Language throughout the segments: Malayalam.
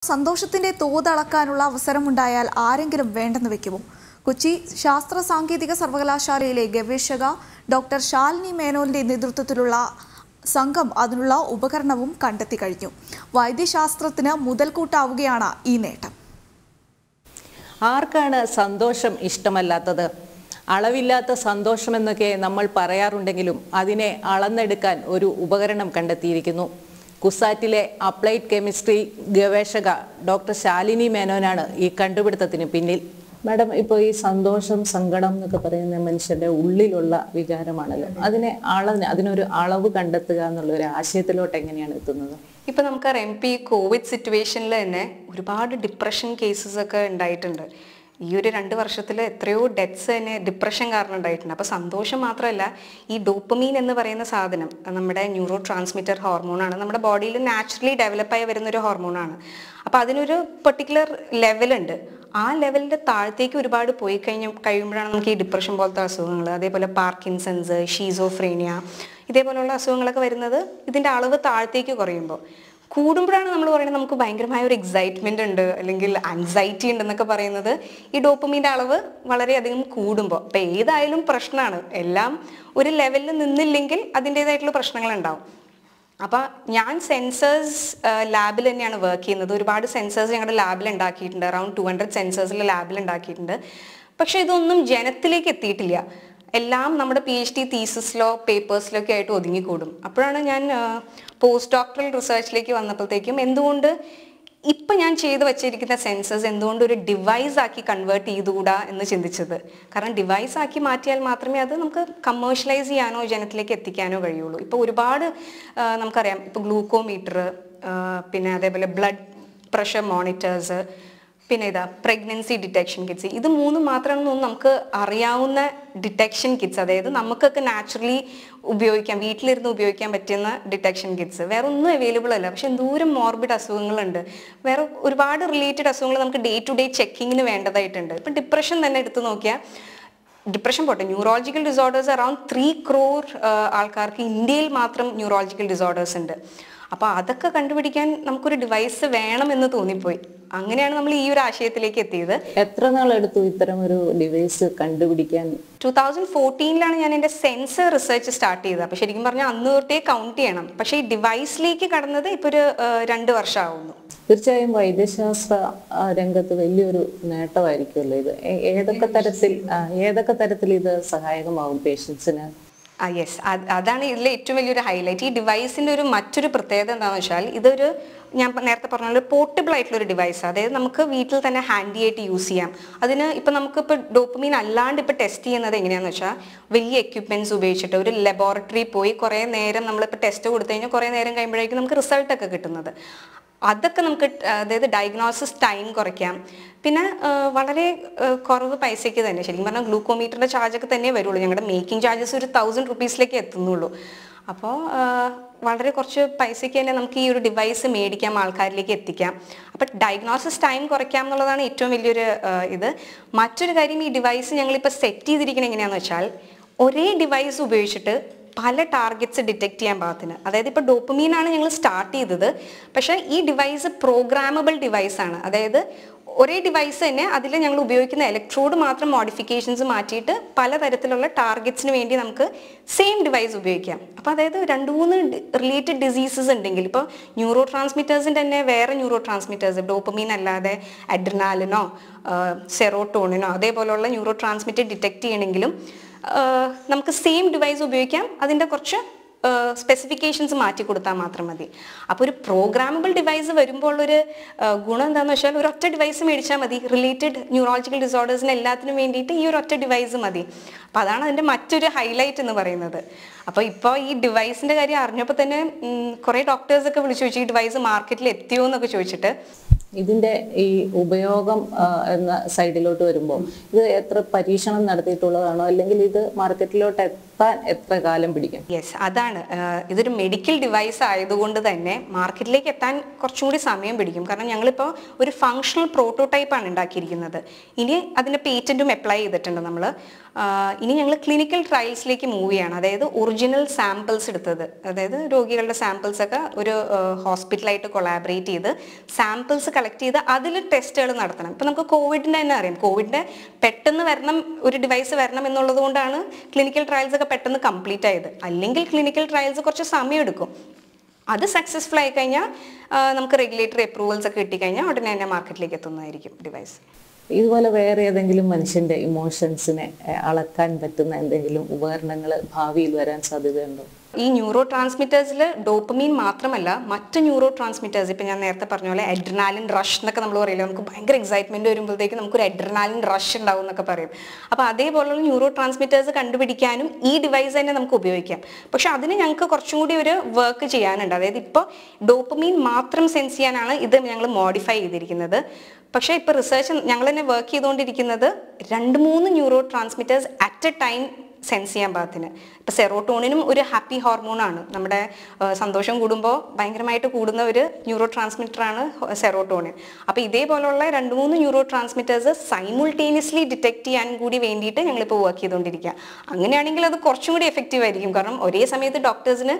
സന്തോഷത്തിന്റെ തോത് അളക്കാനുള്ള അവസരമുണ്ടായാൽ ആരെങ്കിലും വേണ്ടെന്ന് വെക്കുമോ കൊച്ചി ശാസ്ത്ര സാങ്കേതിക സർവകലാശാലയിലെ ഗവേഷക ഡോക്ടർ ശാലിനി മേനോന്റെ നേതൃത്വത്തിലുള്ള സംഘം അതിനുള്ള ഉപകരണവും കണ്ടെത്തി കഴിഞ്ഞു വൈദ്യശാസ്ത്രത്തിന് മുതൽക്കൂട്ടാവുകയാണ് ഈ നേട്ടം ആർക്കാണ് സന്തോഷം ഇഷ്ടമല്ലാത്തത് അളവില്ലാത്ത സന്തോഷമെന്നൊക്കെ നമ്മൾ പറയാറുണ്ടെങ്കിലും അതിനെ അളന്നെടുക്കാൻ ഒരു ഉപകരണം കണ്ടെത്തിയിരിക്കുന്നു കുസാറ്റിലെ അപ്ലൈഡ് കെമിസ്ട്രി ഗവേഷക ഡോക്ടർ ശാലിനി മേനോനാണ് ഈ കണ്ടുപിടുത്തത്തിന് പിന്നിൽ മാഡം ഇപ്പോൾ ഈ സന്തോഷം സങ്കടം എന്നൊക്കെ പറയുന്ന മനുഷ്യന്റെ ഉള്ളിലുള്ള വികാരമാണല്ലോ അതിനെ അളന്ന് അതിനൊരു അളവ് കണ്ടെത്തുക എന്നുള്ള ഒരു ആശയത്തിലോട്ട് എങ്ങനെയാണ് എത്തുന്നത് ഇപ്പൊ നമുക്കറിയാം ഇപ്പൊ ഈ കോവിഡ് സിറ്റുവേഷനിൽ തന്നെ ഒരുപാട് ഡിപ്രഷൻ കേസസ് ഒക്കെ ഉണ്ടായിട്ടുണ്ട് ഈ ഒരു രണ്ട് വർഷത്തിൽ എത്രയോ ഡെത്ത്സ് തന്നെ ഡിപ്രഷൻ കാരണം ഉണ്ടായിട്ടുണ്ട് അപ്പോൾ സന്തോഷം മാത്രമല്ല ഈ ഡോപ്പമീൻ എന്ന് പറയുന്ന സാധനം അത് നമ്മുടെ ന്യൂറോ ട്രാൻസ്മിറ്റർ ഹോർമോണാണ് നമ്മുടെ ബോഡിയിൽ നാച്ചുറലി ഡെവലപ്പായി വരുന്ന ഒരു ഹോർമോണാണ് അപ്പോൾ അതിനൊരു പെർട്ടിക്കുലർ ലെവലുണ്ട് ആ ലെവലിൻ്റെ താഴത്തേക്ക് ഒരുപാട് പോയി കഴിഞ്ഞ കഴിയുമ്പോഴാണ് നമുക്ക് ഈ ഡിപ്രഷൻ പോലത്തെ അസുഖങ്ങൾ അതേപോലെ പാർക്കിൻസൺസ് ഷീസോഫ്രീനിയ ഇതേപോലെയുള്ള അസുഖങ്ങളൊക്കെ വരുന്നത് ഇതിൻ്റെ അളവ് താഴത്തേക്ക് കുറയുമ്പോൾ കൂടുമ്പോഴാണ് നമ്മൾ പറയുന്നത് നമുക്ക് ഭയങ്കരമായ ഒരു എക്സൈറ്റ്മെന്റ് ഉണ്ട് അല്ലെങ്കിൽ ആൻസൈറ്റി ഉണ്ടെന്നൊക്കെ പറയുന്നത് ഈ ഡോപ്പമീൻ്റെ അളവ് വളരെയധികം കൂടുമ്പോൾ അപ്പം ഏതായാലും പ്രശ്നമാണ് എല്ലാം ഒരു ലെവലിൽ നിന്നില്ലെങ്കിൽ അതിൻ്റെതായിട്ടുള്ള പ്രശ്നങ്ങൾ ഉണ്ടാവും അപ്പം ഞാൻ സെൻസേഴ്സ് ലാബിൽ തന്നെയാണ് വർക്ക് ചെയ്യുന്നത് ഒരുപാട് സെൻസേഴ്സ് ഞങ്ങളുടെ ലാബിൽ ഉണ്ടാക്കിയിട്ടുണ്ട് അറൗണ്ട് ടു ഹൺഡ്രഡ് സെൻസേഴ്സിൽ ലാബിൽ ഉണ്ടാക്കിയിട്ടുണ്ട് പക്ഷെ ഇതൊന്നും ജനത്തിലേക്ക് എത്തിയിട്ടില്ല എല്ലാം നമ്മുടെ പി എച്ച് ഡി തീസിസിലോ പേപ്പേഴ്സിലോ ഒക്കെ ആയിട്ട് ഒതുങ്ങിക്കൂടും അപ്പോഴാണ് ഞാൻ പോസ്റ്റ് ഡോക്ടറൽ റിസർച്ചിലേക്ക് വന്നപ്പോഴത്തേക്കും എന്തുകൊണ്ട് ഇപ്പം ഞാൻ ചെയ്ത് വെച്ചിരിക്കുന്ന സെൻസസ് എന്തുകൊണ്ട് ഒരു ഡിവൈസ് ആക്കി കൺവേർട്ട് ചെയ്തുകൂടാ എന്ന് ചിന്തിച്ചത് കാരണം ഡിവൈസ് ആക്കി മാറ്റിയാൽ മാത്രമേ അത് നമുക്ക് കമേഴ്ഷ്യലൈസ് ചെയ്യാനോ ജനത്തിലേക്ക് എത്തിക്കാനോ കഴിയുള്ളൂ ഇപ്പോൾ ഒരുപാട് ആ, നമുക്കറിയാം ഇപ്പോൾ ഗ്ലൂക്കോമീറ്റർ പിന്നെ അതേപോലെ ബ്ലഡ് പ്രഷർ മോണിറ്റേഴ്സ് പിന്നെ ഇതാ പ്രഗ്നൻസി ഡിറ്റക്ഷൻ കിറ്റ്സ് ഇത് മൂന്ന് മാത്രമാണ് നമുക്ക് അറിയാവുന്ന ഡിറ്റക്ഷൻ കിറ്റ്സ് അതായത് നമുക്കൊക്കെ നാച്ചുറലി ഉപയോഗിക്കാം വീട്ടിലിരുന്ന് ഉപയോഗിക്കാൻ പറ്റുന്ന ഡിറ്റക്ഷൻ കിറ്റ്സ് വേറെ ഒന്നും അവൈലബിൾ അല്ല പക്ഷെ എന്തോരം മോർബിഡ് അസുഖങ്ങളുണ്ട് വേറെ ഒരുപാട് റിലേറ്റഡ് അസുഖങ്ങൾ നമുക്ക് ഡേ ടു ഡേ ചെക്കിങ്ങിന് വേണ്ടതായിട്ടുണ്ട് ഇപ്പം ഡിപ്രഷൻ തന്നെ എടുത്തു നോക്കിയാൽ ഡിപ്രഷൻ പോട്ടെ neurological disorders around three crore ആൾക്കാർക്ക് ഇന്ത്യയിൽ മാത്രം ന്യൂറോളജിക്കൽ ഡിസോർഡേഴ്സ് ഉണ്ട് അപ്പോൾ അതൊക്കെ കണ്ടുപിടിക്കാൻ നമുക്കൊരു ഡിവൈസ് വേണമെന്ന് തോന്നിപ്പോയി അങ്ങനെയാണ് നമ്മൾ ഈ ഒരു ആശയത്തിലേക്ക് എത്തിയത് എത്ര നാളെടുത്തു ഇത്തരം ഒരു ഡിവൈസ് കണ്ടുപിടിക്കാൻ ടൂ തൗസൻഡ് ഫോർട്ടീനിലാണ് ഞാൻ എൻ്റെ സെൻസർ റിസർച്ച് സ്റ്റാർട്ട് ചെയ്തത് അപ്പോൾ ശരിക്കും പറഞ്ഞാൽ അന്ന് തൊട്ടേ കൗണ്ട് ചെയ്യണം പക്ഷേ ഈ ഡിവൈസിലേക്ക് കടന്നത് ഇപ്പോൾ ഒരു ആ, രണ്ട് വർഷമാവുന്നു തീർച്ചയായും വൈദ്യശാസ്ത്ര ആ, രംഗത്ത് വലിയൊരു നേട്ടമായിരിക്കുമല്ലോ ഇത് ഏ- ഏതൊക്കെ തരത്തിൽ ആ, ഏതൊക്കെ തരത്തിൽ ഇത് സഹായകമാകും പേഷ്യൻസിന് ആ യെസ് അതാണ് ഇതിലെ ഏറ്റവും വലിയൊരു ഹൈലൈറ്റ് ഈ ഡിവൈസിന്റെ ഒരു മറ്റൊരു പ്രത്യേകത എന്താണെന്ന് വെച്ചാൽ ഇതൊരു ഞാൻ പ- നേരത്തെ പറഞ്ഞ പോലെ പോർട്ടബിൾ ആയിട്ടുള്ള ഒരു ഡിവൈസ് അതായത് നമുക്ക് വീട്ടിൽ തന്നെ ഹാൻഡി ആയിട്ട് യൂസ് ചെയ്യാം അതിന് ഇപ്പം നമുക്ക് ഇപ്പോൾ ഡോപ്പമീൻ അല്ലാണ്ട് ഇപ്പോൾ ടെസ്റ്റ് ചെയ്യുന്നത് എങ്ങനെയാണെന്ന് വെച്ചാൽ വലിയ എക്യുപ്മെന്റ്സ് ഉപയോഗിച്ചിട്ട് ഒരു ലബോറട്ടറി പോയി കുറേ നേരം നമ്മളിപ്പോൾ ടെസ്റ്റ് കൊടുത്തു കഴിഞ്ഞാൽ കുറേ നേരം കഴിയുമ്പോഴേക്കും നമുക്ക് റിസൾട്ട് ഒക്കെ കിട്ടുന്നത് അതൊക്കെ നമുക്ക് ട്- അതായത് ഡയഗ്നോസിസ് ടൈം കുറയ്ക്കാം പിന്നെ ആ, വളരെ ആ, കുറവ് പൈസയ്ക്ക് തന്നെ ശരിക്കും പറഞ്ഞാൽ ഗ്ലൂക്കോമീറ്ററിന്റെ ചാർജ് ഒക്കെ തന്നെ വരുള്ളൂ ഞങ്ങളുടെ മേക്കിംഗ് ചാർജസ് ഒരു തൗസൻഡ് റുപ്പീസിലേക്ക് എത്തുന്നുള്ളൂ അപ്പോൾ വളരെ കുറച്ച് പൈസയ്ക്ക് തന്നെ നമുക്ക് ഈ ഒരു ഡിവൈസ് മേടിക്കാം ആൾക്കാരിലേക്ക് എത്തിക്കാം അപ്പം ഡയഗ്നോസിസ് ടൈം കുറയ്ക്കാം എന്നുള്ളതാണ് ഏറ്റവും വലിയൊരു ആ, ഇത് മറ്റൊരു കാര്യം ഈ ഡിവൈസ് ഞങ്ങളിപ്പോൾ സെറ്റ് ചെയ്തിരിക്കുന്നത് എങ്ങനെയാണെന്ന് വെച്ചാൽ ഒരേ ഡിവൈസ് ഉപയോഗിച്ചിട്ട് പല ടാർഗറ്റ്സ് ഡിറ്റക്ട് ചെയ്യാൻ പാകത്തിന് അതായത് ഇപ്പോൾ ഡോപ്പമീനാണ് ഞങ്ങൾ സ്റ്റാർട്ട് ചെയ്തത് പക്ഷേ ഈ ഡിവൈസ് പ്രോഗ്രാമബിൾ ഡിവൈസ് ആണ് അതായത് ഒരേ ഡിവൈസ് തന്നെ അതിൽ ഞങ്ങൾ ഉപയോഗിക്കുന്ന ഇലക്ട്രോഡ് മാത്രം മോഡിഫിക്കേഷൻസ് മാറ്റിയിട്ട് പലതരത്തിലുള്ള ടാർഗറ്റ്സിന് വേണ്ടി നമുക്ക് സെയിം ഡിവൈസ് ഉപയോഗിക്കാം അപ്പോൾ അതായത് രണ്ട് മൂന്ന് റിലേറ്റഡ് ഡിസീസസ് ഉണ്ടെങ്കിൽ ഇപ്പോൾ ന്യൂറോ ട്രാൻസ്മിറ്റേഴ്സിൻ്റെ തന്നെ വേറെ ന്യൂറോ ട്രാൻസ്മിറ്റേഴ്സ് ഡോപ്പമീൻ അല്ലാതെ അഡ്രിനാലിനോ സെറോട്ടോണിനോ അതേപോലുള്ള ന്യൂറോ ട്രാൻസ്മിറ്റർ ഡിറ്റക്ട് ചെയ്യണമെങ്കിലും ആഹ് നമുക്ക് സെയിം ഡിവൈസ് ഉപയോഗിക്കാം അതിൻ്റെ കുറച്ച് സ്പെസിഫിക്കേഷൻസ് മാറ്റി കൊടുത്താൽ മാത്രം മതി അപ്പോൾ ഒരു പ്രോഗ്രാമബിൾ ഡിവൈസ് വരുമ്പോൾ ഒരു ആഹ് ഗുണം എന്താണെന്ന് വെച്ചാൽ ഒരു ഒറ്റ ഡിവൈസ് മേടിച്ചാൽ മതി റിലേറ്റഡ് ന്യൂറോളജിക്കൽ ഡിസോർഡേഴ്സിന് എല്ലാത്തിനും വേണ്ടിയിട്ട് ഈ ഒരു ഒറ്റ ഡിവൈസ് മതി അപ്പോൾ അതാണ് അതിൻ്റെ മറ്റൊരു ഹൈലൈറ്റ് എന്ന് പറയുന്നത് അപ്പോൾ ഇപ്പോൾ ഈ ഡിവൈസിൻ്റെ കാര്യം അറിഞ്ഞപ്പോൾ തന്നെ ഉം, കുറേ ഡോക്ടേഴ്സൊക്കെ വിളിച്ചു ചോദിച്ചു ഈ ഡിവൈസ് മാർക്കറ്റിൽ എത്തിയോ എന്നൊക്കെ ചോദിച്ചിട്ട് ഇതിന്റെ ഈ ഉപയോഗം ആ, എന്ന സൈഡിലോട്ട് വരുമ്പോൾ ഇത് എത്ര പരീക്ഷണം നടത്തിയിട്ടുള്ളതാണോ അല്ലെങ്കിൽ ഇത് മാർക്കറ്റിലോട്ട് എത്താൻ എത്ര കാലം പിടിക്കും യെസ് അതാണ് ആഹ് ഇതൊരു മെഡിക്കൽ ഡിവൈസ് ആയതുകൊണ്ട് തന്നെ മാർക്കറ്റിലേക്ക് എത്താൻ കുറച്ചും കൂടി സമയം പിടിക്കും കാരണം ഞങ്ങളിപ്പോൾ ഒരു ഫങ്ഷണൽ പ്രോട്ടോടൈപ്പാണ് ഉണ്ടാക്കിയിരിക്കുന്നത് ഇനി അതിൻ്റെ പേറ്റൻറ്റും അപ്ലൈ ചെയ്തിട്ടുണ്ട് നമ്മൾ ഇനി ഞങ്ങൾ ക്ലിനിക്കൽ ട്രയൽസിലേക്ക് മൂവ് ചെയ്യാണ് അതായത് ഒറിജിനൽ സാമ്പിൾസ് എടുത്തത് അതായത് രോഗികളുടെ സാമ്പിൾസ് ഒക്കെ ഒരു ഹോസ്പിറ്റലായിട്ട് കൊളാബറേറ്റ് ചെയ്ത് സാമ്പിൾസ് കളക്ട് ചെയ്ത് അതിൽ ടെസ്റ്റുകൾ നടത്തണം ഇപ്പം നമുക്ക് കോവിഡിൻ്റെ തന്നെ അറിയാം കോവിഡിൻ്റെ പെട്ടെന്ന് വരണം ഒരു ഡിവൈസ് വരണം എന്നുള്ളത് കൊണ്ടാണ് ക്ലിനിക്കൽ ട്രയൽസ് ഒക്കെ പെട്ടെന്ന് കംപ്ലീറ്റ് ആയത് അല്ലെങ്കിൽ ക്ലിനിക്കൽ ട്രയൽസ് കുറച്ച് സമയം എടുക്കും അത് സക്സസ്ഫുൾ ആയി കഴിഞ്ഞാൽ നമുക്ക് റെഗുലേറ്ററി അപ്രൂവൽസ് ഒക്കെ കിട്ടിക്കഴിഞ്ഞാൽ ഉടനെ തന്നെ മാർക്കറ്റിലേക്ക് എത്തുന്നതായിരിക്കും ഡിവൈസ് ഇതുപോലെ വേറെ ഏതെങ്കിലും മനുഷ്യന്റെ ഇമോഷൻസിനെ ഏഹ്, അളക്കാൻ പറ്റുന്ന എന്തെങ്കിലും ഉപകരണങ്ങൾ ഭാവിയിൽ വരാൻ സാധ്യതയുണ്ടോ ഈ ന്യൂറോ ട്രാൻസ്മിറ്റേഴ്സിൽ ഡോപ്പമീൻ മാത്രമല്ല മറ്റ് ന്യൂറോ ട്രാൻസ്മിറ്റേഴ്സ് ഇപ്പം ഞാൻ നേരത്തെ പറഞ്ഞ പോലെ എഡ്രനാലിൻ റഷ് എന്നൊക്കെ നമ്മൾ പറയില്ല നമുക്ക് ഭയങ്കര എക്സൈറ്റ്മെന്റ് വരുമ്പോഴത്തേക്ക് നമുക്കൊരു എഡ്രനാലിൻ റഷ് ഉണ്ടാവും എന്നൊക്കെ പറയും അപ്പോൾ അതേപോലുള്ള ന്യൂറോ ട്രാൻസ്മിറ്റേഴ്സ് കണ്ടുപിടിക്കാനും ഈ ഡിവൈസ് തന്നെ നമുക്ക് ഉപയോഗിക്കാം പക്ഷെ അതിന് ഞങ്ങൾക്ക് കുറച്ചും കൂടി ഒരു വർക്ക് ചെയ്യാനുണ്ട് അതായത് ഇപ്പോൾ ഡോപ്പമീൻ മാത്രം സെൻസ് ചെയ്യാനാണ് ഇത് ഞങ്ങൾ മോഡിഫൈ ചെയ്തിരിക്കുന്നത് പക്ഷേ ഇപ്പോൾ റിസർച്ച് ഞങ്ങൾ തന്നെ വർക്ക് ചെയ്തുകൊണ്ടിരിക്കുന്നത് രണ്ട് മൂന്ന് neurotransmitters at a time sense ചെയ്യാൻ പാകത്തിന് ഇപ്പം സെറോട്ടോണിനും ഒരു ഹാപ്പി ഹോർമോണാണ് നമ്മുടെ ആ, സന്തോഷം കൂടുമ്പോൾ ഭയങ്കരമായിട്ട് കൂടുന്ന ഒരു ന്യൂറോ ട്രാൻസ്മിറ്ററാണ് സെറോട്ടോണിൻ അപ്പോൾ ഇതേപോലുള്ള രണ്ട് മൂന്ന് ന്യൂറോ ട്രാൻസ്മിറ്റേഴ്സ് സൈമുൾട്ടേനിയസ്ലി ഡിറ്റക്ട് ചെയ്യാൻ കൂടി വേണ്ടിയിട്ട് ഞങ്ങളിപ്പോൾ വർക്ക് ചെയ്തുകൊണ്ടിരിക്കുക അങ്ങനെയാണെങ്കിൽ അത് കുറച്ചും കൂടി എഫക്റ്റീവ് ആയിരിക്കും കാരണം ഒരേ സമയത്ത് ഡോക്ടേഴ്സിന്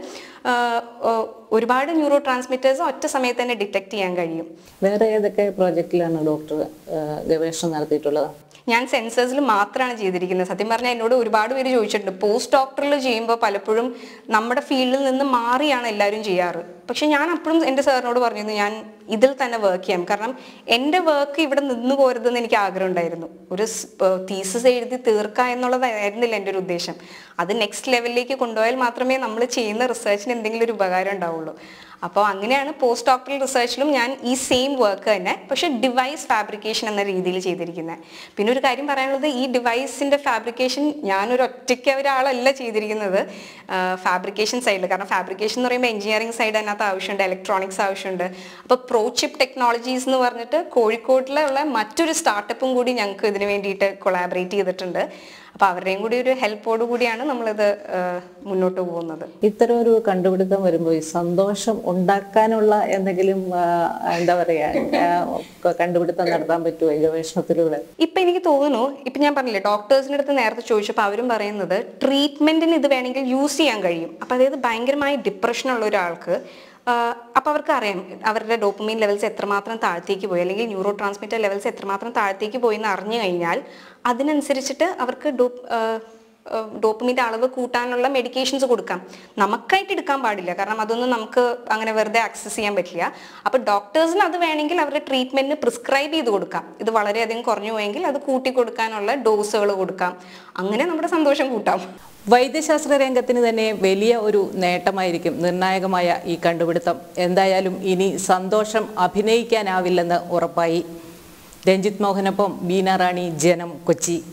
ഒരുപാട് ന്യൂറോ ട്രാൻസ്മിറ്റേഴ്സ് ഒറ്റ സമയത്ത് തന്നെ ഡിറ്റക്ട് ചെയ്യാൻ കഴിയും വേറെ ഏതൊക്കെ പ്രോജക്റ്റിലാണ് ഡോക്ടർ ഏഹ്, ഗവേഷണം നടത്തിയിട്ടുള്ളത് ഞാൻ സെൻസേഴ്സിൽ മാത്രമാണ് ചെയ്തിരിക്കുന്നത് സത്യം പറഞ്ഞാൽ എന്നോട് ഒരുപാട് പേര് ചോദിച്ചിട്ടുണ്ട് പോസ്റ്റ് ഡോക്ടറിൽ ചെയ്യുമ്പോൾ പലപ്പോഴും നമ്മുടെ ഫീൽഡിൽ നിന്ന് മാറിയാണ് എല്ലാവരും ചെയ്യാറ് പക്ഷെ ഞാൻ അപ്പോഴും എൻ്റെ സാറിനോട് പറഞ്ഞിരുന്നു ഞാൻ ഇതിൽ തന്നെ വർക്ക് ചെയ്യാം കാരണം എൻ്റെ വർക്ക് ഇവിടെ നിന്ന് പോരുതെന്ന് എനിക്ക് ആഗ്രഹം ഉണ്ടായിരുന്നു ഒരു തീസസ് എഴുതി തീർക്കുക എന്നുള്ളതായിരുന്നില്ല എൻ്റെ ഒരു ഉദ്ദേശം അത് നെക്സ്റ്റ് ലെവലിലേക്ക് കൊണ്ടുപോയാൽ മാത്രമേ നമ്മൾ ചെയ്യുന്ന റിസർച്ചിന് എന്തെങ്കിലും ഒരു ഉപകാരം ഉണ്ടാവുള്ളൂ അപ്പോൾ അങ്ങനെയാണ് പോസ്റ്റ് ഡോക്ടറൽ റിസർച്ചിലും ഞാൻ ഈ സെയിം വർക്ക് തന്നെ പക്ഷെ ഡിവൈസ് ഫാബ്രിക്കേഷൻ എന്ന രീതിയിൽ ചെയ്തിരിക്കുന്നത് പിന്നെ ഒരു കാര്യം പറയാനുള്ളത് ഈ ഡിവൈസിന്റെ ഫാബ്രിക്കേഷൻ ഞാനൊരു ഒറ്റയ്ക്ക് ഒരാളല്ല ചെയ്തിരിക്കുന്നത് ഫാബ്രിക്കേഷൻ സൈഡിൽ കാരണം ഫാബ്രിക്കേഷൻ എന്ന് പറയുമ്പോൾ എഞ്ചിനീയറിംഗ് സൈഡ് അതിനകത്ത് ആവശ്യമുണ്ട് ഇലക്ട്രോണിക്സ് ആവശ്യമുണ്ട് അപ്പോൾ പ്രോചിപ്പ് ടെക്നോളജീസ് എന്ന് പറഞ്ഞിട്ട് കോഴിക്കോട്ടിലുള്ള മറ്റൊരു സ്റ്റാർട്ടപ്പും കൂടി ഞങ്ങൾക്ക് ഇതിന് വേണ്ടിയിട്ട് കൊളാബറേറ്റ് ചെയ്തിട്ടുണ്ട് അപ്പോൾ അവരുടെയും കൂടി ഒരു ഹെൽപ്പോട് കൂടിയാണ് നമ്മളിത് ആ, മുന്നോട്ട് പോകുന്നത് ഇത്തരം ഒരു കണ്ടുപിടുത്തം വരുമ്പോൾ ഈ സന്തോഷം ഉണ്ടാക്കാനുള്ള എന്തെങ്കിലും ആ, എന്താ പറയാ ആ, കണ്ടുപിടുത്തം നടത്താൻ പറ്റുമോ ഈ ഗവേഷണത്തിലൂടെ ഇപ്പൊ എനിക്ക് തോന്നുന്നു ഇപ്പൊ ഞാൻ പറഞ്ഞില്ലേ ഡോക്ടേഴ്സിന്റെ അടുത്ത് നേരത്തെ ചോദിച്ചപ്പോൾ അവരും പറയുന്നത് ട്രീറ്റ്മെന്റിന് ഇത് വേണമെങ്കിൽ യൂസ് ചെയ്യാൻ കഴിയും അപ്പൊ അതായത് ഭയങ്കരമായ ഡിപ്രഷൻ ഉള്ള ഒരാൾക്ക് ആഹ് അപ്പൊ അവർക്ക് അറിയാം അവരുടെ ഡോപ്പമീൻ ലെവൽസ് എത്രമാത്രം താഴത്തേക്ക് പോയി അല്ലെങ്കിൽ ന്യൂറോ ട്രാൻസ്മിറ്റർ ലെവൽസ് എത്രമാത്രം താഴത്തേക്ക് പോയി എന്ന് അറിഞ്ഞു കഴിഞ്ഞാൽ അതിനനുസരിച്ചിട്ട് അവർക്ക് ഡോ ഡോപ്പമിൻ്റെ അളവ് കൂട്ടാനുള്ള മെഡിക്കേഷൻസ് കൊടുക്കാം നമുക്കായിട്ട് എടുക്കാൻ പാടില്ല കാരണം അതൊന്നും നമുക്ക് അങ്ങനെ വെറുതെ ആക്സസ് ചെയ്യാൻ പറ്റില്ല അപ്പോൾ ഡോക്ടേഴ്സിന് അത് വേണമെങ്കിൽ അവരുടെ ട്രീറ്റ്മെന്റിന് പ്രിസ്ക്രൈബ് ചെയ്ത് കൊടുക്കാം ഇത് വളരെയധികം കുറഞ്ഞു പോയെങ്കിൽ അത് കൂട്ടി കൊടുക്കാനുള്ള ഡോസുകൾ കൊടുക്കാം അങ്ങനെ നമ്മുടെ സന്തോഷം കൂട്ടാം വൈദ്യശാസ്ത്ര രംഗത്തിന് തന്നെ വലിയ ഒരു നേട്ടമായിരിക്കും നിർണായകമായ ഈ കണ്ടുപിടുത്തം എന്തായാലും ഇനി സന്തോഷം അഭിനയിക്കാനാവില്ലെന്ന് ഉറപ്പായി രഞ്ജിത്ത് മോഹനൊപ്പം ബീന റാണി ജനം കൊച്ചി